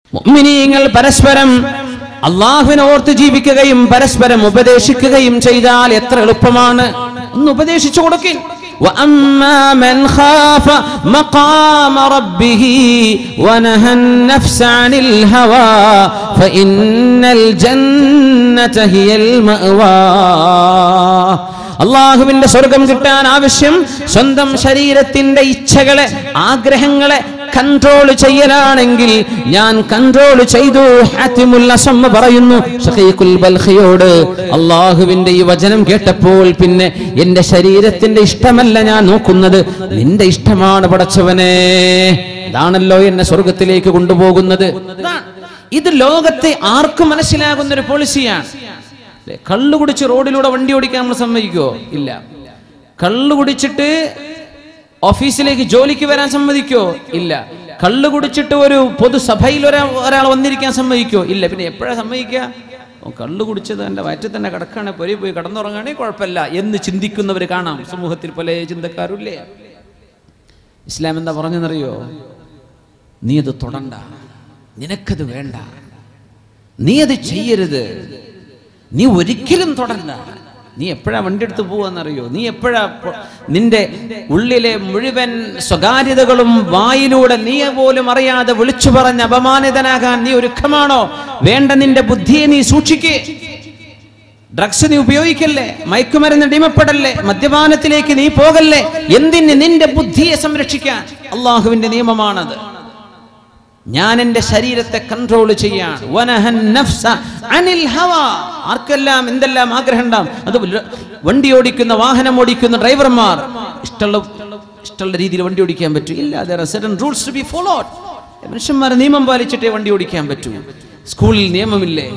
മുഅ്മിനീങ്ങൾ പരസ്പരം അള്ളാഹുവിനെ ഓർത്ത് ജീവിക്കുകയും പരസ്പരം ഉപദേശിക്കുകയും ചെയ്താൽ എത്ര എളുപ്പമാണ് ഒന്ന് ഉപദേശിച്ചു കൊടുക്കും وأما من خاف مقام ربه ونهى النفس عن الهوى فإن الجنة هي المأوى അള്ളാഹുവിന്റെ സ്വർഗം കിട്ടാൻ ആവശ്യം സ്വന്തം ശരീരത്തിന്റെ ഇച്ഛകളെ ആഗ്രഹങ്ങളെ കൺട്രോൾ ചെയ്യലാണെങ്കിൽ ഞാൻ കൺട്രോൾ ചെയ്തു ഹാത്തിമുൽ അസമ്മ പറയുന്നു ഷഖീഖുൽ ബൽഖിയോട് അള്ളാഹുവിന്റെ ഈ വചനം കേട്ടപ്പോൾ പിന്നെ എന്റെ ശരീരത്തിന്റെ ഇഷ്ടമല്ല ഞാൻ നോക്കുന്നത് നിന്റെ ഇഷ്ടമാണ് പടച്ചവനെ ഇതാണല്ലോ എന്നെ സ്വർഗത്തിലേക്ക് കൊണ്ടുപോകുന്നത് ഇതാണ്. ഇത് ലോകത്തെ ആർക്കും മനസ്സിലാകുന്ന ഒരു പോളിസിയാണ് അല്ലേ? കള്ളു കുടിച്ച് റോഡിലൂടെ വണ്ടി ഓടിക്കാൻ നമ്മൾ സമ്മതിക്കുമോ ഇല്ല കള്ളു കുടിച്ചിട്ട് ഓഫീസിലേക്ക് ജോലിക്ക് വരാൻ സമ്മതിക്കോ ഇല്ല കള്ളു കുടിച്ചിട്ട് ഒരു പൊതുസഭയിൽ ഒരാ ഒരാൾ വന്നിരിക്കാൻ സമ്മതിക്കോ ഇല്ല പിന്നെ എപ്പോഴാ സമ്മതിക്കുക ഓ, കള്ളു കുടിച്ചത് എൻ്റെ വയറ്റിൽ തന്നെ കിടക്കുകയാണെങ്കിൽ പൊരി പോയി കിടന്നുറങ്ങുകയാണെങ്കിൽ കുഴപ്പമില്ല എന്ന് ചിന്തിക്കുന്നവർ കാണാം സമൂഹത്തിൽ പല ചിന്തക്കാരുമില്ലേ ഇസ്ലാം എന്താ പറഞ്ഞെന്നറിയോ നീ അത് തൊടണ്ട നിനക്കത് വേണ്ട നീ അത് ചെയ്യരുത് നീ ഒരിക്കലും തൊടണ്ട നീ എപ്പോഴാ വണ്ടി എടുത്ത് പോവാന്നറിയോ നീ എപ്പോഴാ പൊ- നിന്റെ ഉള്ളിലെ മുഴുവൻ സ്വകാര്യതകളും വായിലൂടെ നീ പോലും അറിയാതെ വിളിച്ചു പറഞ്ഞ് അപമാനിതനാകാൻ നീ ഒരുക്കമാണോ വേണ്ട നിന്റെ ബുദ്ധിയെ നീ സൂക്ഷിക്കേ ഡ്രഗ്സ് നീ ഉപയോഗിക്കല്ലേ മയക്കുമരുന്ന് അടിമപ്പെടല്ലേ മദ്യപാനത്തിലേക്ക് നീ പോകല്ലേ എന്തിന് നിന്റെ ബുദ്ധിയെ സംരക്ഷിക്കാൻ അള്ളാഹുവിന്റെ നിയമമാണത് ഞാൻ എന്റെ ശരീരത്തെ കൺട്രോൾ ചെയ്യാൻ വനഹൻ നഫ്സ അനിൽ ഹവ. ആർക്കെല്ലാം എന്തെല്ലാം ആഗ്രഹം ഉണ്ടാവും അത് വല്ല- വണ്ടി ഓടിക്കുന്ന വാഹനം ഓടിക്കുന്ന ഡ്രൈവർമാർ ഇഷ്ടമുള്ള ഇഷ്ടമുള്ള രീതിയിൽ വണ്ടി ഓടിക്കാൻ പറ്റും ഇല്ല there are certain rules to be followed മനുഷ്യന്മാർ നിയമം പാലിച്ചിട്ടേ വണ്ടി ഓടിക്കാൻ പറ്റൂ സ്കൂളിൽ നിയമമില്ലേ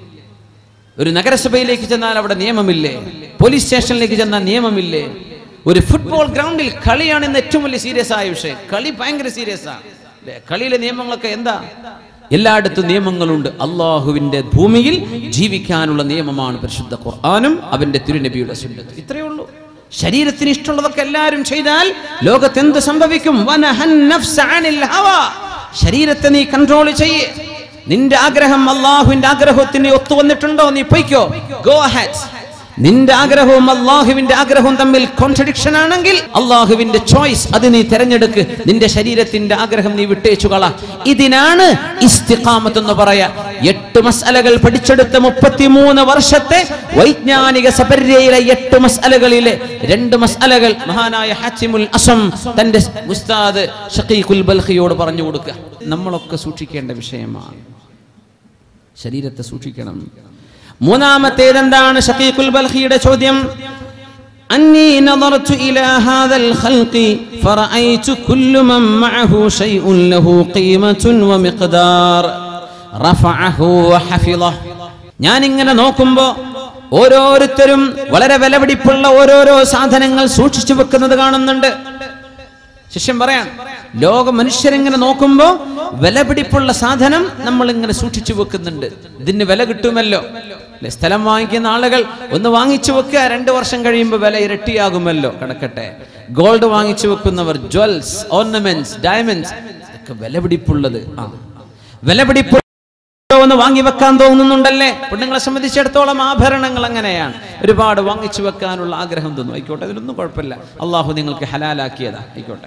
ഒരു നഗരസഭയിലേക്ക് ചെന്നാൽ അവിടെ നിയമമില്ലേ പോലീസ് സ്റ്റേഷനിലേക്ക് ചെന്നാൽ നിയമമില്ലേ ഒരു ഫുട്ബോൾ ഗ്രൗണ്ടിൽ കളിയാണ് ഇന്ന് ഏറ്റവും വലിയ സീരിയസ് ആയ വിഷയം കളി ഭയങ്കര സീരിയസ് ആണ് അല്ലേ? കളിയിലെ നിയമങ്ങളൊക്കെ എന്താ എല്ലായിടത്തും നിയമങ്ങളുണ്ട് അള്ളാഹുവിന്റെ ഭൂമിയിൽ ജീവിക്കാനുള്ള നിയമമാണ് പരിശുദ്ധ ഖുർആാനും അവന്റെ തിരുനബിയുടെ സുന്നത്ത് ഇത്രയേ ഉള്ളൂ ശരീരത്തിന് ഇഷ്ടമുള്ളതൊക്കെ എല്ലാവരും ചെയ്താൽ ലോകത്ത് എന്ത് സംഭവിക്കും വനഹൻ നഫ്സ അനിൽ ഹവാ. ശരീരത്തെ നീ കൺട്രോൾ ചെയ്യേ നിന്റെ ആഗ്രഹം അള്ളാഹുവിന്റെ ആഗ്രഹത്തിന് ഒത്തു വന്നിട്ടുണ്ടോ നീ പൊയ്ക്കോ ഗോ അഹെഡ് നിന്റെ ആഗ്രഹവും അള്ളാഹുവിന്റെ ആഗ്രഹവും തമ്മിൽ കോൺട്രഡിക്ഷൻ ആണെങ്കിൽ അള്ളാഹുവിന്റെ ചോയ്സ് അത് നീ തെരഞ്ഞെടുക്ക് നിന്റെ ശരീരത്തിന്റെ ആഗ്രഹം നീ വിട്ടേച്ചു കള ഇതിനാണ് ഇസ്തിഖാമത്ത് എന്ന് പറയാ എട്ട് മസാലകൾ പഠിച്ചെടുത്ത മുപ്പത്തിമൂന്ന് വർഷത്തെ വൈജ്ഞാനിക സപര്യയിലെ എട്ട് മസാലകളിലെ രണ്ട് മസാലകൾ മഹാനായ ഹാച്ചിമുൽ അസം തന്റെ ഉസ്താദ് ഷഖീഖുൽ ബൽഖിയോട് പറഞ്ഞു കൊടുക്കുക നമ്മളൊക്കെ സൂക്ഷിക്കേണ്ട വിഷയമാണ് ശരീരത്തെ സൂക്ഷിക്കണം മൂന്നാമത്തേത് എന്താണ് ഷഖീഖുൽ ബൽഖിയുടെ ചോദ്യം أني نظرت إلى هذا الخلق فرأيت كل من معه شيء له قيمة ومقدار رفعه وحفظه ഞാൻ ഇങ്ങനെ നോക്കുമ്പോ ഓരോരുത്തരും വളരെ വിലപിടിപ്പുള്ള ഓരോരോ സാധനങ്ങൾ സൂക്ഷിച്ചു വെക്കുന്നത് കാണുന്നുണ്ട് ശിഷ്യൻ പറയാൻ ലോക മനുഷ്യരിങ്ങനെ നോക്കുമ്പോ വിലപിടിപ്പുള്ള സാധനം നമ്മൾ ഇങ്ങനെ സൂക്ഷിച്ചു വെക്കുന്നുണ്ട് ഇതിന് വില കിട്ടുമല്ലോ അല്ലെ സ്ഥലം വാങ്ങിക്കുന്ന ആളുകൾ ഒന്ന് വാങ്ങിച്ചു വെക്കുക രണ്ട് വർഷം കഴിയുമ്പോൾ വില ഇരട്ടിയാകുമല്ലോ കിടക്കട്ടെ ഗോൾഡ് വാങ്ങിച്ചു വെക്കുന്നവർ ജ്വൽസ് ഓർണമെന്റ്സ് ഡയമണ്ട്സ് ഒക്കെ വിലപിടിപ്പുള്ളത് ആ വിലപിടിപ്പുള്ള ഒന്ന് വാങ്ങി വെക്കാൻ തോന്നുന്നുണ്ടല്ലേ പെണ്ണുങ്ങളെ സംബന്ധിച്ചിടത്തോളം ആഭരണങ്ങൾ അങ്ങനെയാണ് ഒരുപാട് വാങ്ങിച്ചു വെക്കാനുള്ള ആഗ്രഹം തോന്നും ആയിക്കോട്ടെ അതിലൊന്നും കുഴപ്പമില്ല അള്ളാഹു നിങ്ങൾക്ക് ഹലാലാക്കിയതാ ആയിക്കോട്ടെ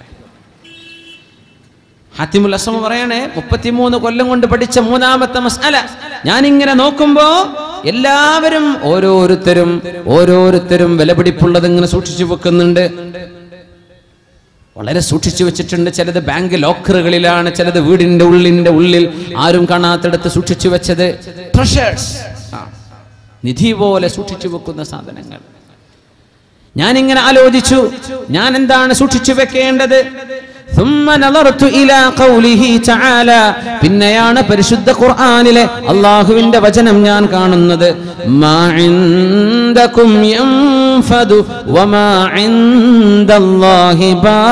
ഹാത്തിമുൽ അസം പറയണേ മുപ്പത്തിമൂന്ന് കൊല്ലം കൊണ്ട് പഠിച്ച മൂന്നാമത്തെ മസാല ഞാൻ ഇങ്ങനെ നോക്കുമ്പോ എല്ലാവരും ഓരോരുത്തരും ഓരോരുത്തരും വിലപിടിപ്പുള്ളത് ഇങ്ങനെ സൂക്ഷിച്ചു വെക്കുന്നുണ്ട് വളരെ സൂക്ഷിച്ചു വെച്ചിട്ടുണ്ട് ചിലത് ബാങ്ക് ലോക്കറുകളിലാണ് ചിലത് വീടിന്റെ ഉള്ളിന്റെ ഉള്ളിൽ ആരും കാണാത്തിടത്ത് സൂക്ഷിച്ചു വെച്ചത് ട്രഷേഴ്സ് നിധി പോലെ സൂക്ഷിച്ചു വെക്കുന്ന സാധനങ്ങൾ ഞാൻ ഇങ്ങനെ ആലോചിച്ചു ഞാൻ എന്താണ് സൂക്ഷിച്ചു വെക്കേണ്ടത് ثم نظرت إلى قوله تعالى പിന്നെയാണ് പരിശുദ്ധ ഖുർആനിലെ അള്ളാഹുവിന്റെ വചനം ഞാൻ കാണുന്നത് മാ ഇൻദകും യൻഫദു വമാ ഇൻദല്ലാഹി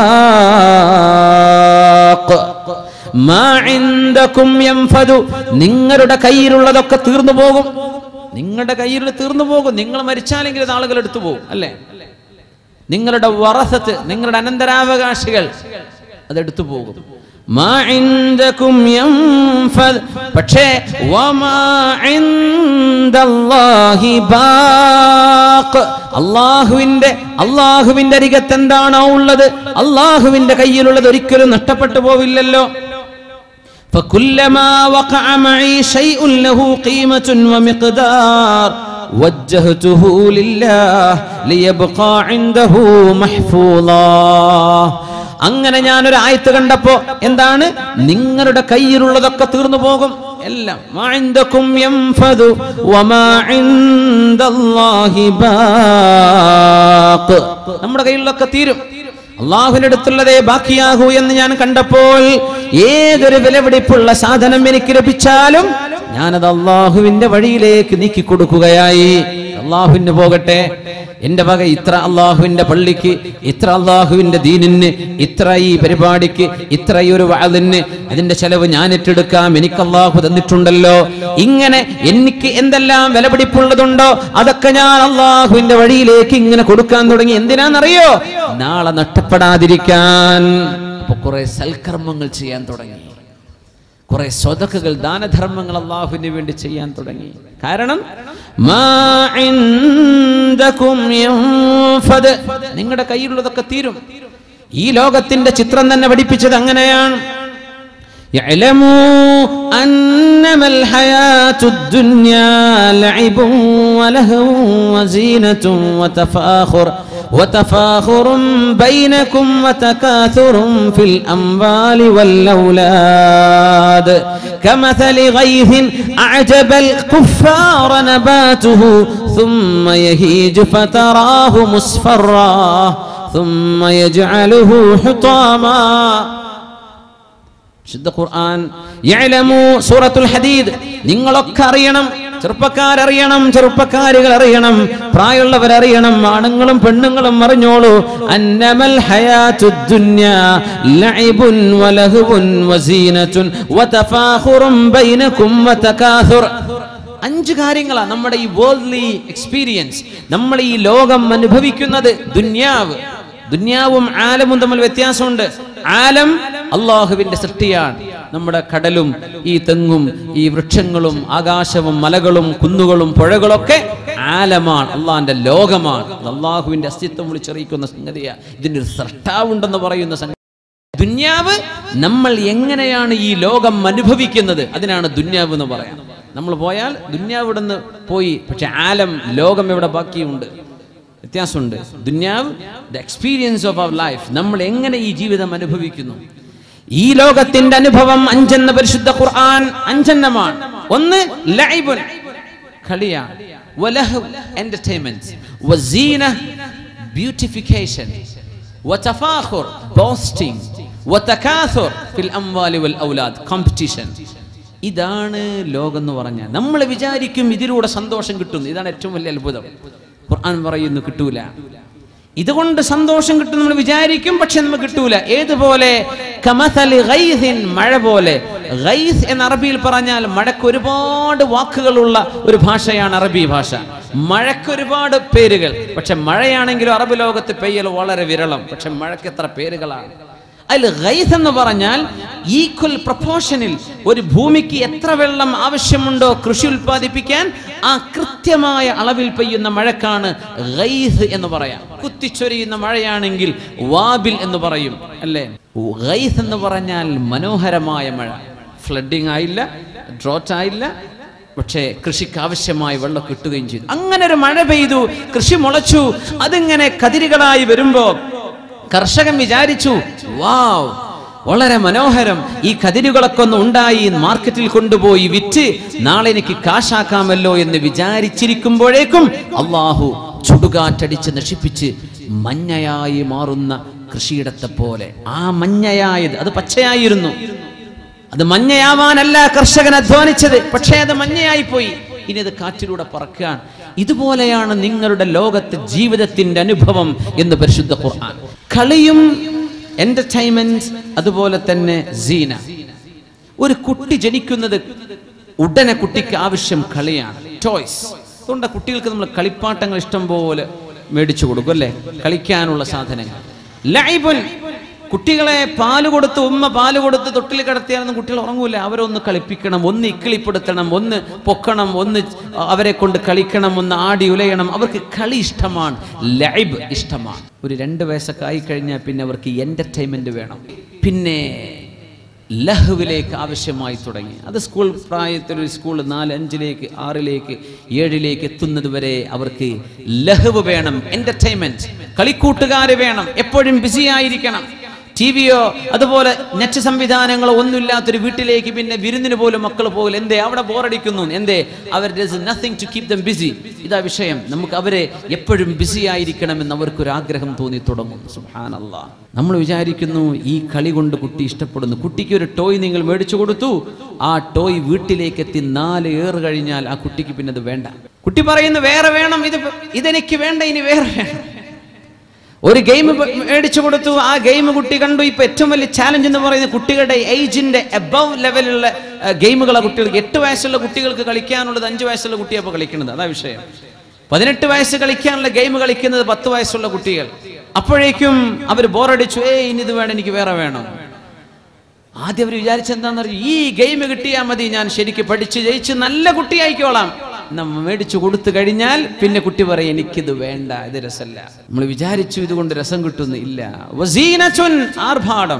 ബാഖ് മാ ഇൻദകും യൻഫദു നിങ്ങളുടെ കയ്യിലുള്ളതൊക്കെ തീർന്നു പോകും നിങ്ങളുടെ കയ്യിൽ തീർന്നു പോകും നിങ്ങൾ മരിച്ചാലെങ്കിൽ ഇത് ആളുകൾ എടുത്തു പോകും അല്ലേ നിങ്ങളുടെ വറസത്ത് നിങ്ങളുടെ അനന്തരാവകാശികൾ അതെടുത്തു പോകും മാ ഇൻദകും യൻഫദ് പക്ഷേ വമാ ഇൻദല്ലാഹി ബാഖ് അള്ളാഹുവിന്റെ അള്ളാഹുവിന്റെ അരികത്ത് എന്താണോ ഉള്ളത് അള്ളാഹുവിന്റെ കയ്യിലുള്ളത് ഒരിക്കലും നഷ്ടപ്പെട്ടു പോവില്ലല്ലോ فكلما وقع معي شيء له قيمة ومقدار وجهته لله ليبقى عنده محفوظا അങ്ങനെ ഞാനൊരു ആയത്ത് കണ്ടപ്പോ എന്താണ് നിങ്ങളുടെ കയ്യിലുള്ളതൊക്കെ തീർന്നു പോകും എല്ലാം മാ ഇൻദകും യൻഫദു വമാ ഇൻദല്ലാഹി ബാഖ് നമ്മുടെ കയ്യിലുള്ളതൊക്കെ തീരും അള്ളാഹുവിന്റെ അടുത്തുള്ളതേ ബാക്കിയാകൂ എന്ന് ഞാൻ കണ്ടപ്പോൾ ഏതൊരു വിലപിടിപ്പുള്ള സാധനം എനിക്ക് ലഭിച്ചാലും ഞാനത് അള്ളാഹുവിന്റെ വഴിയിലേക്ക് നീക്കി കൊടുക്കുകയായി അള്ളാഹുവിന് പോകട്ടെ എന്റെ വക ഇത്ര അള്ളാഹുവിന്റെ പള്ളിക്ക് ഇത്ര അള്ളാഹുവിന്റെ ദീനിന് ഇത്ര ഈ പരിപാടിക്ക് ഇത്ര ഈ ഒരു വാതിന് അതിന്റെ ചെലവ് ഞാൻ ഏറ്റെടുക്കാം എനിക്ക് അള്ളാഹു തന്നിട്ടുണ്ടല്ലോ ഇങ്ങനെ എനിക്ക് എന്തെല്ലാം വിലപിടിപ്പുള്ളതുണ്ടോ അതൊക്കെ ഞാൻ അള്ളാഹുവിന്റെ വഴിയിലേക്ക് ഇങ്ങനെ കൊടുക്കാൻ തുടങ്ങി എന്തിനാണെന്നറിയോ നാളെ നഷ്ടപ്പെടാതിരിക്കാൻ അപ്പൊ കുറെ സൽക്കർമ്മങ്ങൾ ചെയ്യാൻ തുടങ്ങി കുറെ സ്വതക്കുകൾ ദാനധർമ്മങ്ങൾ അള്ളാഹുവിന് വേണ്ടി ചെയ്യാൻ തുടങ്ങി കാരണം മാ ഇൻദകും യൻഫദ്. നിങ്ങളുടെ കയ്യിലുള്ളതൊക്കെ തീരും ഈ ലോകത്തിന്റെ ചിത്രം തന്നെ പഠിപ്പിച്ചത് അങ്ങനെയാണ് يعلموا أنما الحياة الدنيا لعب ولهو وزينة وتفاخر وتفاخر بينكم وتكاثر في الأموال والأولاد كمثل غيث أعجب الكفار نباته ثم يهيج فتراه مصفرا ثم يجعله حطاما ശുദ്ധ ഖുർആൻ യഅലമു സൂറത്തുൽ ഹദീദ് നിങ്ങളൊക്കെ അറിയണം ചെറുപ്പക്കാരറിയണം ചെറുപ്പക്കാരികൾ അറിയണം പ്രായമുള്ളവർ അറിയണം ആണുങ്ങളും പെണ്ണുങ്ങളും അറിഞ്ഞോളൂ അന്നമൽ ഹയാത്തുദ് ദുന്യാ ലഇബുൻ വലഹുവുൻ വസീനത്തുൻ വതഫാഖുറും ബൈനകും വതകാസുർ അഞ്ച് കാര്യങ്ങളാണ് നമ്മുടെ ഈ വേൾഡ്ലി എക്സ്പീരിയൻസ് നമ്മൾ ഈ ലോകം അനുഭവിക്കുന്നത് ദുന്യാവ് ദുന്യാവും ആലമും തമ്മിൽ വ്യത്യാസമുണ്ട് ആലം അള്ളാഹുവിന്റെ സൃഷ്ടിയാണ് നമ്മുടെ കടലും ഈ തെങ്ങും ഈ വൃക്ഷങ്ങളും ആകാശവും മലകളും കുന്നുകളും പുഴകളൊക്കെ ആലമാണ് അള്ളാഹിന്റെ ലോകമാണ് അത് അള്ളാഹുവിന്റെ അസ്തിത്വം വിളിച്ചറിയിക്കുന്ന സംഗതിയാണ് ഇതിനൊരു സൃഷ്ടാവുണ്ടെന്ന് പറയുന്ന സംഗതി ദുന്യാവ് നമ്മൾ എങ്ങനെയാണ് ഈ ലോകം അനുഭവിക്കുന്നത് അതിനാണ് ദുന്യാവ് എന്ന് പറയാം നമ്മൾ പോയാൽ ദുന്യാവ് ഇവിടെ നിന്ന് പോയി പക്ഷെ ആലം ലോകം ഇവിടെ ബാക്കിയുണ്ട് വ്യത്യാസമുണ്ട് ദുന്യാവ് the experience of our life നമ്മൾ എങ്ങനെ ഈ ജീവിതം അനുഭവിക്കുന്നു ഈ ലോകത്തിന്റെ അനുഭവം അഞ്ചെന്ന പരിശുദ്ധ ഖുർആൻ അഞ്ചെണ്ണമാണ് ഒന്ന് ലൈബുൻ കളിയാണ് വലഹു എന്റർടൈൻമെന്റ് വസീന ബ്യൂട്ടിഫിക്കേഷൻ വതഫാഖുർ ബോസ്റ്റിംഗ് വതകാസുർ ഫിൽ അംവാലി വൽ ഔലാദ് കോമ്പറ്റീഷൻ ഇതാണ് ലോകം എന്ന് പറഞ്ഞാൽ നമ്മൾ വിചാരിക്കും ഇതിലൂടെ സന്തോഷം കിട്ടുന്നു ഇതാണ് ഏറ്റവും വലിയ അത്ഭുതം ഖുർആൻ പറയുന്നു കിട്ടൂല ഇതുകൊണ്ട് സന്തോഷം കിട്ടും നമ്മൾ വിചാരിക്കും പക്ഷെ നമുക്ക് കിട്ടൂല ഏതുപോലെ കമസലി ഗൈസിൻ മഴ പോലെ ഗൈസ് എന്ന അറബിയിൽ പറഞ്ഞാൽ മഴക്ക് ഒരുപാട് വാക്കുകളുള്ള ഒരു ഭാഷയാണ് അറബി ഭാഷ മഴക്ക് ഒരുപാട് പേരുകൾ പക്ഷെ മഴയാണെങ്കിലും അറബ് ലോകത്ത് പെയ്യൽ വളരെ വിരളം പക്ഷെ മഴയ്ക്ക് എത്ര പേരുകളാണ് അതിൽ ഗൈസ് എന്ന് പറഞ്ഞാൽ ഈക്വൽ പ്രപ്പോർഷനിൽ ഒരു ഭൂമിക്ക് എത്ര വെള്ളം ആവശ്യമുണ്ടോ കൃഷി ഉൽപ്പാദിപ്പിക്കാൻ ആ കൃത്യമായ അളവിൽ പെയ്യുന്ന മഴക്കാണ് ഗൈസ് എന്ന് പറയാം കുത്തിച്ചൊരിയുന്ന മഴയാണെങ്കിൽ വാബിൽ എന്ന് പറയും അല്ലേ ഗൈസ് എന്ന് പറഞ്ഞാൽ മനോഹരമായ മഴ ഫ്ലഡിങ് ആയില്ല ഡ്രോട്ട് ആയില്ല പക്ഷേ കൃഷിക്ക് ആവശ്യമായ വെള്ളം കിട്ടുകയും ചെയ്തു അങ്ങനെ ഒരു മഴ പെയ്തു കൃഷി മുളച്ചു അതിങ്ങനെ കതിരുകളായി വരുമ്പോ കർഷകൻ വിചാരിച്ചു വാവ് വളരെ മനോഹരം ഈ കതിരുകളൊക്കെ ഒന്ന് ഉണ്ടായി മാർക്കറ്റിൽ കൊണ്ടുപോയി വിറ്റ് നാളെ എനിക്ക് കാശാക്കാമല്ലോ എന്ന് വിചാരിച്ചിരിക്കുമ്പോഴേക്കും അള്ളാഹു ചുടുകാറ്റടിച്ച് നശിപ്പിച്ച് മഞ്ഞയായി മാറുന്ന കൃഷിയിടത്തെ പോലെ ആ മഞ്ഞയായത് അത് പച്ചയായിരുന്നു അത് മഞ്ഞയാവാനല്ല കർഷകൻ അധ്വാനിച്ചത് പക്ഷേ അത് മഞ്ഞയായി പോയി ഇനി അത് കാറ്റിലൂടെ പറക്കാൻ ഇതുപോലെയാണ് നിങ്ങളുടെ ലോകത്തെ ജീവിതത്തിന്റെ അനുഭവം എന്ന് പരിശുദ്ധ ഖുർആൻ കളിയും എന്റർടൈൻമെന്റ് അതുപോലെ തന്നെ സീന ഒരു കുട്ടി ജനിക്കുന്നത് ഉടനെ കുട്ടിക്ക് ആവശ്യം കളിയാണ് ടോയ്സ് അതുകൊണ്ട് കുട്ടികൾക്ക് നമ്മൾ കളിപ്പാട്ടങ്ങൾ ഇഷ്ടം പോലെ മേടിച്ചു കൊടുക്കും അല്ലേ കളിക്കാനുള്ള സാധനങ്ങൾ ലൈബുൻ കുട്ടികളെ പാല് കൊടുത്ത് ഉമ്മ പാല് കൊടുത്ത് തൊട്ടിൽ കിടത്തിയാലൊന്നും കുട്ടികൾ ഉറങ്ങൂല അവരൊന്ന് കളിപ്പിക്കണം ഒന്ന് ഇക്കിളിപ്പെടുത്തണം ഒന്ന് പൊക്കണം ഒന്ന് അവരെ കൊണ്ട് കളിക്കണം ഒന്ന് ആടി ഉലയണം അവർക്ക് കളി ഇഷ്ടമാണ് ലൈബ് ഇഷ്ടമാണ് ഒരു രണ്ട് വയസ്സൊക്കെ ആയിക്കഴിഞ്ഞാൽ പിന്നെ അവർക്ക് എൻ്റർടൈൻമെൻറ്റ് വേണം പിന്നെ ലഹുവിലേക്ക് ആവശ്യമായി തുടങ്ങി അത് സ്കൂൾ പ്രായത്തിൽ ഒരു സ്കൂൾ നാല് അഞ്ചിലേക്ക് ആറിലേക്ക് ഏഴിലേക്ക് എത്തുന്നത് വരെ അവർക്ക് ലഹുവ് വേണം എന്റർടൈൻമെന്റ് കളിക്കൂട്ടുകാര് വേണം എപ്പോഴും ബിസി ആയിരിക്കണം ടി വിയോ അതുപോലെ നെറ്റ് സംവിധാനങ്ങളോ ഒന്നുമില്ലാത്തൊരു വീട്ടിലേക്ക് പിന്നെ വിരുന്നിന് പോലും മക്കൾ പോലും എന്തേ അവിടെ ബോറടിക്കുന്നു എന്തേ അവർ nothing to keep them busy ഇതാ വിഷയം നമുക്ക് അവരെ എപ്പോഴും ബിസി ആയിരിക്കണമെന്ന് അവർക്കൊരു ആഗ്രഹം തോന്നി തുടങ്ങും സുഹാനല്ല നമ്മൾ വിചാരിക്കുന്നു ഈ കളി കൊണ്ട് കുട്ടി ഇഷ്ടപ്പെടുന്നു കുട്ടിക്ക് ഒരു ടോയ് നിങ്ങൾ മേടിച്ചു കൊടുത്തു ആ ടോയ് വീട്ടിലേക്ക് എത്തി നാല് ഏറ് കഴിഞ്ഞാൽ ആ കുട്ടിക്ക് പിന്നെ അത് വേണ്ട കുട്ടി പറയുന്നു വേറെ വേണം ഇത് ഇതെനിക്ക് വേണ്ട ഇനി വേറെ വേണം ഒരു ഗെയിം മേടിച്ചു കൊടുത്തു ആ ഗെയിം കുട്ടി കണ്ടു ഇപ്പൊ ഏറ്റവും വലിയ ചാലഞ്ച് എന്ന് പറയുന്നത് കുട്ടികളുടെ ഏജിന്റെ എബവ് ലെവലുള്ള ഗെയിമുകളാണ് കുട്ടികൾക്ക് എട്ട് വയസ്സുള്ള കുട്ടികൾക്ക് കളിക്കാനുള്ളത് അഞ്ച് വയസ്സുള്ള കുട്ടിയാണ് ഇപ്പോൾ കളിക്കുന്നത് അതാ വിഷയം പതിനെട്ട് വയസ്സ് കളിക്കാനുള്ള ഗെയിം കളിക്കുന്നത് പത്ത് വയസ്സുള്ള കുട്ടികൾ അപ്പോഴേക്കും അവർ ബോറടിച്ചു ഏ ഇനി ഇത് വേണം എനിക്ക് വേറെ വേണം ആദ്യം അവർ വിചാരിച്ചെന്താന്ന് പറഞ്ഞു ഈ ഗെയിം കിട്ടിയാൽ മതി ഞാൻ ശരിക്ക് പഠിച്ച് ജയിച്ച് നല്ല കുട്ടിയായിക്കോളാം നമ്മ മേടിച്ചു കൊടുത്തു കഴിഞ്ഞാൽ പിന്നെ കുട്ടി പറയും എനിക്കിത് വേണ്ട ഇത് രസമല്ല നമ്മൾ വിചാരിച്ചു ഇതുകൊണ്ട് രസം കിട്ടുന്നു ഇല്ല വസീനച്ചുൻ ആർഭാടം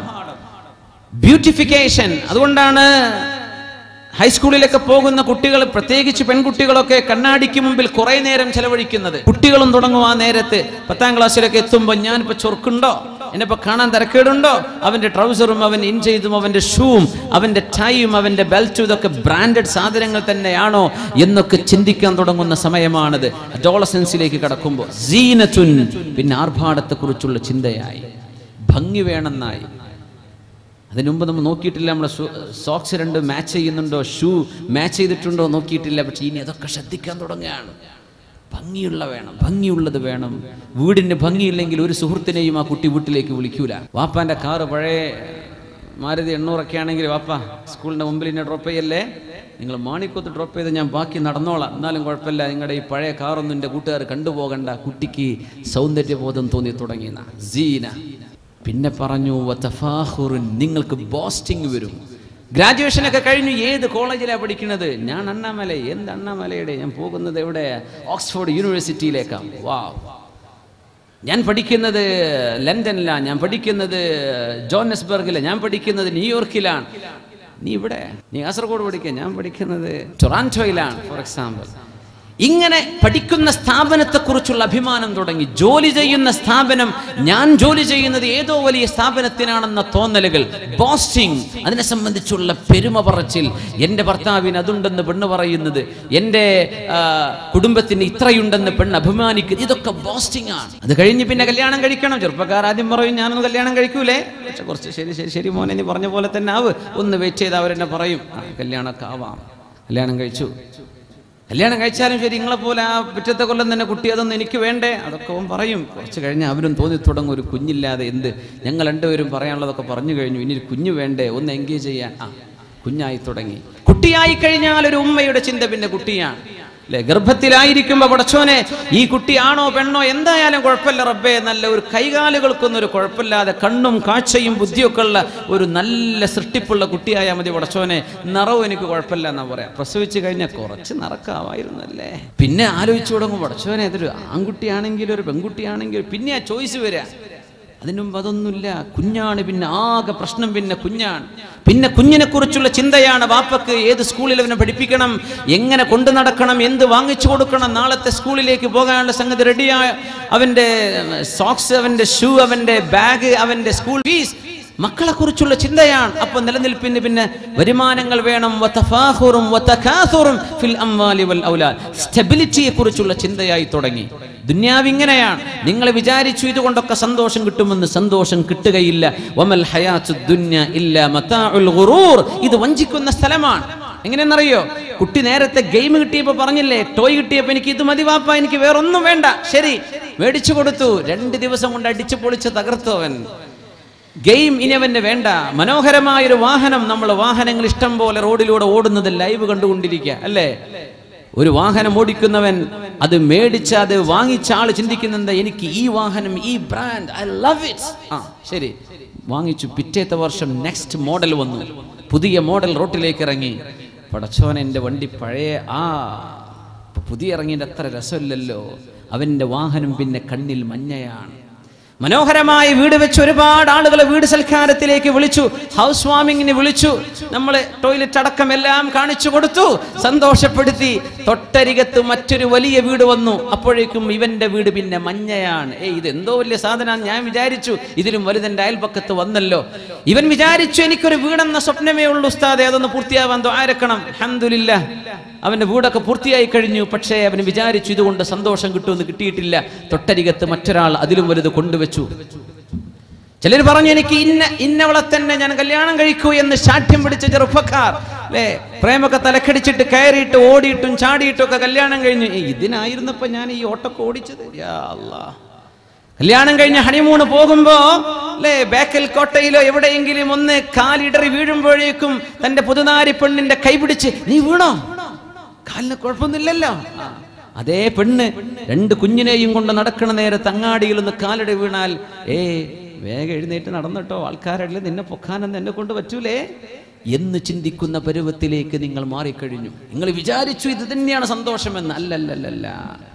ബ്യൂട്ടിഫിക്കേഷൻ അതുകൊണ്ടാണ് ഹൈസ്കൂളിലൊക്കെ പോകുന്ന കുട്ടികൾ പ്രത്യേകിച്ച് പെൺകുട്ടികളൊക്കെ കണ്ണാടിക്ക് മുമ്പിൽ കുറെ നേരം ചെലവഴിക്കുന്നത് കുട്ടികളും തുടങ്ങും ആ നേരത്ത് പത്താം ക്ലാസ്സിലൊക്കെ എത്തുമ്പോൾ ഞാനിപ്പോ ചൊർക്കുണ്ടോ എന്നെ ഇപ്പൊ കാണാൻ തിരക്കേടുണ്ടോ അവന്റെ ട്രൗസറും അവൻ ഇൻ ചെയ്തും അവന്റെ ഷൂവും അവന്റെ ടൈയും അവന്റെ ബെൽറ്റും ഇതൊക്കെ ബ്രാൻഡഡ് സാധനങ്ങൾ തന്നെയാണോ എന്നൊക്കെ ചിന്തിക്കാൻ തുടങ്ങുന്ന സമയമാണത് അഡോളസെൻസിലേക്ക് കടക്കുമ്പോൾ സീനത്തുൻ പിന്നെ ആർഭാടത്തെക്കുറിച്ചുള്ള ചിന്തയായി ഭംഗി വേണമെന്നായി അതിനു മുമ്പ് നമ്മൾ നോക്കിയിട്ടില്ല നമ്മുടെ സോക്സ് രണ്ട് മാച്ച് ചെയ്യുന്നുണ്ടോ ഷൂ മാച്ച് ചെയ്തിട്ടുണ്ടോ നോക്കിയിട്ടില്ല പക്ഷെ ഇനി അതൊക്കെ ശ്രദ്ധിക്കാൻ തുടങ്ങുകയാണ് ഭംഗിയുള്ള വേണം ഭംഗിയുള്ളത് വേണം വീടിന് ഭംഗിയില്ലെങ്കിൽ ഒരു സുഹൃത്തിനെയും ആ കുട്ടി വീട്ടിലേക്ക് വിളിക്കൂല വാപ്പാന്റെ കാറ് പഴയ മാരുതി എണ്ണൂറൊക്കെ ആണെങ്കിൽ വാപ്പ സ്കൂളിന്റെ മുമ്പിൽ എന്നെ ഡ്രോപ്പ് ചെയ്യല്ലേ നിങ്ങൾ മാണിക്കോത്ത് ഡ്രോപ്പ് ചെയ്ത് ഞാൻ ബാക്കി നടന്നോളാം എന്നാലും കുഴപ്പമില്ല നിങ്ങളുടെ ഈ പഴയ കാറൊന്നും എൻ്റെ കൂട്ടുകാർ കണ്ടുപോകണ്ട കുട്ടിക്ക് സൗന്ദര്യബോധം തോന്നി തുടങ്ങിയെന്ന സീന പിന്നെ പറഞ്ഞു വതഫാഖുറുൻ, നിങ്ങൾക്ക് ബോസ്റ്റിംഗ് വരും ഗ്രാജുവേഷൻ ഒക്കെ കഴിഞ്ഞു ഏത് കോളേജിലാണ് പഠിക്കുന്നത് ഞാൻ അണ്ണാമല എന്ത് അണ്ണാമലയുടെ ഞാൻ പോകുന്നത് എവിടെ ഓക്സ്ഫോർഡ് യൂണിവേഴ്സിറ്റിയിലേക്കാണ് വാ ഞാൻ പഠിക്കുന്നത് ലണ്ടനിലാണ് ഞാൻ പഠിക്കുന്നത് ജോഹന്നസ്ബർഗിലാണ് ഞാൻ പഠിക്കുന്നത് ന്യൂയോർക്കിലാണ് നീ ഇവിടെ നീ കാസർഗോഡ് പഠിക്കുക ഞാൻ പഠിക്കുന്നത് ടൊറാൻറ്റോയിലാണ് ഫോർ എക്സാമ്പിൾ ഇങ്ങനെ പഠിക്കുന്ന സ്ഥാപനത്തെക്കുറിച്ചുള്ള അഭിമാനം തുടങ്ങി ജോലി ചെയ്യുന്ന സ്ഥാപനം ഞാൻ ജോലി ചെയ്യുന്നത് ഏതോ വലിയ സ്ഥാപനത്തിനാണെന്ന തോന്നലുകൾ ബോസ്റ്റിംഗ് അതിനെ സംബന്ധിച്ചുള്ള പെരുമ പറച്ചിൽ എൻ്റെ ഭർത്താവിന് അതുണ്ടെന്ന് പെണ്ണ് പറയുന്നത് എൻ്റെ ആ, കുടുംബത്തിന് ഇത്രയുണ്ടെന്ന് പെണ്ണ് അഭിമാനിക്കുന്നത് ഇതൊക്കെ ബോസ്റ്റിംഗ് ആണ് അത് കഴിഞ്ഞ് പിന്നെ കല്യാണം കഴിക്കണം ചെറുപ്പക്കാർ ആദ്യം പറയും ഞാനൊന്ന് കല്യാണം കഴിക്കൂലേ പക്ഷെ കുറച്ച് ശരി ശരി ശരി മോനെ നീ പറഞ്ഞ പോലെ തന്നെ ആവ് ഒന്ന് വെയിറ്റ് ചെയ്ത് അവരെന്നെ പറയും "ആ, കല്യാണമൊക്കെ ആവാം കല്യാണം കഴിച്ചു കല്യാണം കഴിച്ചാലും ശരി നിങ്ങളെ പോലെ ആ പിറ്റത്തെ കൊല്ലം തന്നെ കുട്ടി അതൊന്നും എനിക്ക് വേണ്ടേ അതൊക്കെ അവൻ പറയും കുറച്ച് കഴിഞ്ഞ് അവനും തോന്നി തുടങ്ങും ഒരു കുഞ്ഞില്ലാതെ എന്ത് ഞങ്ങൾ രണ്ടുപേരും പറയാനുള്ളതൊക്കെ പറഞ്ഞു കഴിഞ്ഞു ഇനി ഒരു കുഞ്ഞ് വേണ്ടേ ഒന്ന് എൻഗേജ് ചെയ്യാൻ ആ കുഞ്ഞായി തുടങ്ങി കുട്ടിയായി കഴിഞ്ഞാൽ ഒരു ഉമ്മയുടെ ചിന്ത പിന്നെ കുട്ടിയാണ് അല്ലെ ഗർഭത്തിലായിരിക്കുമ്പോ പടച്ചോനെ ഈ കുട്ടിയാണോ പെണ്ണോ എന്തായാലും കുഴപ്പമില്ല റബ്ബേ നല്ല ഒരു കൈകാലുകൾക്കൊന്നും ഒരു കുഴപ്പമില്ലാതെ കണ്ണും കാഴ്ചയും ബുദ്ധിയൊക്കെ ഉള്ള ഒരു നല്ല സൃഷ്ടിപ്പുള്ള കുട്ടിയായാൽ മതി പടച്ചോനെ നിറവും എനിക്ക് കുഴപ്പമില്ല എന്നാ പറയാം പ്രസവിച്ചു കഴിഞ്ഞാൽ കുറച്ച് നിറക്കാമായിരുന്നല്ലേ പിന്നെ ആലോചിച്ചു തുടങ്ങും പടച്ചോനെ അതൊരു ആൺകുട്ടിയാണെങ്കിലും ഒരു പെൺകുട്ടിയാണെങ്കിലും പിന്നെ ആ ചോയ്സ് വരാ അതിനു മുമ്പ് അതൊന്നുമില്ല കുഞ്ഞാണ് പിന്നെ ആകെ പ്രശ്നം പിന്നെ കുഞ്ഞാണ് പിന്നെ കുഞ്ഞിനെ കുറിച്ചുള്ള ചിന്തയാണ് വാപ്പക്ക് ഏത് സ്കൂളിൽ അവനെ പഠിപ്പിക്കണം എങ്ങനെ കൊണ്ടു നടക്കണം എന്ത് വാങ്ങിച്ചു കൊടുക്കണം നാളത്തെ സ്കൂളിലേക്ക് പോകാനുള്ള സംഗതി റെഡിയായ അവന്റെ സോക്സ് അവന്റെ ഷൂ അവന്റെ ബാഗ് അവന്റെ സ്കൂൾ ഫീസ് മക്കളെ കുറിച്ചുള്ള ചിന്തയാണ് അപ്പൊ നിലനിൽപ്പിന് പിന്നെ വരുമാനങ്ങൾ വേണം വതഫാഖുറും വതകാസുറും ഫിൽ അംവാലി വൽ ഔലാദ് സ്റ്റെബിലിറ്റിയെ കുറിച്ചുള്ള ചിന്തയായി തുടങ്ങി ദുന്യാവ് ഇങ്ങനെയാണ് നിങ്ങൾ വിചാരിച്ചു ഇതുകൊണ്ടൊക്കെ സന്തോഷം കിട്ടുമെന്ന് സന്തോഷം കിട്ടുകയില്ല വമൽ ഹയാത്തു ദുന്യ ഇല്ല മതാഉൽ ഗുറൂർ ഇത് വഞ്ചിക്കുന്ന സ്ഥലമാണ് എങ്ങനെയെന്നറിയോ കുട്ടി നേരത്തെ ഗെയിം കിട്ടിയപ്പോ പറഞ്ഞില്ലേ ടോയ് കിട്ടിയപ്പോ എനിക്ക് ഇത് മതി വാപ്പ എനിക്ക് വേറൊന്നും വേണ്ട ശരി മേടിച്ചു കൊടുത്തു രണ്ട് ദിവസം കൊണ്ട് അടിച്ചു പൊളിച്ച് തകർത്തു അവൻ ഗെയിം ഇനി അവന് വേണ്ട മനോഹരമായൊരു വാഹനം നമ്മൾ വാഹനങ്ങൾ ഇഷ്ടം പോലെ റോഡിലൂടെ ഓടുന്നത് ലൈവ് കണ്ടുകൊണ്ടിരിക്കുക അല്ലേ ഒരു വാഹനം ഓടിക്കുന്നവൻ അത് മേടിച്ച അത് വാങ്ങിച്ച ആള് ചിന്തിക്കുന്നുണ്ട് എനിക്ക് ഈ വാഹനം ഈ ബ്രാൻഡ് ഐ ലവ് ഇറ്റ് ആ ശരി വാങ്ങിച്ചു പിറ്റേത്തെ വർഷം നെക്സ്റ്റ് മോഡൽ വന്നു പുതിയ മോഡൽ റോട്ടിലേക്ക് ഇറങ്ങി പടച്ചോൻ എൻ്റെ വണ്ടി പഴയ ആ ഇപ്പൊ പുതിയ ഇറങ്ങിയിട്ട് അത്ര രസമില്ലല്ലോ അവൻ്റെ വാഹനം പിന്നെ കണ്ണിൽ മഞ്ഞയാണ് മനോഹരമായ വീട് വെച്ച് ഒരുപാട് ആളുകളെ വീട് സൽക്കാരത്തിലേക്ക് വിളിച്ചു ഹൗസ് വാമിങ്ങിന് വിളിച്ചു നമ്മൾ ടോയ്ലറ്റ് അടക്കം എല്ലാം കാണിച്ചു കൊടുത്തു സന്തോഷപ്പെടുത്തി തൊട്ടരികത്ത് മറ്റൊരു വലിയ വീട് വന്നു അപ്പോഴേക്കും ഇവന്റെ വീട് പിന്നെ മഞ്ഞയാണ് ഏ ഇത് എന്തോ വലിയ സാധനം ഞാൻ വിചാരിച്ചു ഇതിലും വലുതെന്റെ അയൽപക്കത്ത് വന്നല്ലോ ഇവൻ വിചാരിച്ചു എനിക്കൊരു വീടെന്ന സ്വപ്നമേ ഉള്ളൂ ഉസ്താദെ അതൊന്ന് പൂർത്തിയാവാൻ ദ്വാരക്കണം അഹമ്മദില്ല അവന്റെ വീടൊക്കെ പൂർത്തിയായി കഴിഞ്ഞു പക്ഷേ അവന് വിചാരിച്ചു ഇതുകൊണ്ട് സന്തോഷം കിട്ടുമെന്ന് കിട്ടിയിട്ടില്ല തൊട്ടരികത്ത് മറ്റൊരാൾ അതിലും വലുത് കൊണ്ടുവച്ചു ചിലർ പറഞ്ഞു എനിക്ക് ഇന്ന ഇന്നവളെ തന്നെ ഞാൻ കല്യാണം കഴിക്കൂ എന്ന് ശാഠ്യം പിടിച്ച ചെറുപ്പക്കാർ അല്ലേ പ്രേമൊക്കെ തലക്കടിച്ചിട്ട് കയറിയിട്ട് ഓടിയിട്ടും ചാടിയിട്ടും ഒക്കെ കല്യാണം കഴിഞ്ഞു ഏയ്, ഇതിനായിരുന്നപ്പോ ഞാൻ ഈ ഓട്ടൊക്കെ ഓടിച്ചത് യാ അല്ലാ കല്യാണം കഴിഞ്ഞ് ഹണിമൂണ് പോകുമ്പോ അല്ലേ ബേക്കൽ കോട്ടയിലോ എവിടെയെങ്കിലും ഒന്ന് കാലിടറി വീഴുമ്പോഴേക്കും തന്റെ പുതുനാരി പെണ്ണിന്റെ കൈ പിടിച്ച് നീ വീണോ കാലിന് കുഴപ്പമൊന്നുമില്ലല്ലോ ആ. അതേ പെണ്ണ് രണ്ട് കുഞ്ഞിനെയും കൊണ്ട് നടക്കണ നേരത്ത് അങ്ങാടിയിൽ ഒന്ന് കാലിട വീണാൽ ഏ വേഗം എഴുന്നേറ്റ് നടന്നിട്ടോ ആൾക്കാരല്ലേ നിന്നെ പൊക്കാനെന്ന് എന്നെ കൊണ്ട് പറ്റൂലേ എന്ന് ചിന്തിക്കുന്ന പരുവത്തിലേക്ക് നിങ്ങൾ മാറിക്കഴിഞ്ഞു നിങ്ങൾ വിചാരിച്ചു ഇത് തന്നെയാണ് സന്തോഷമെന്ന് അല്ലല്ലല്ല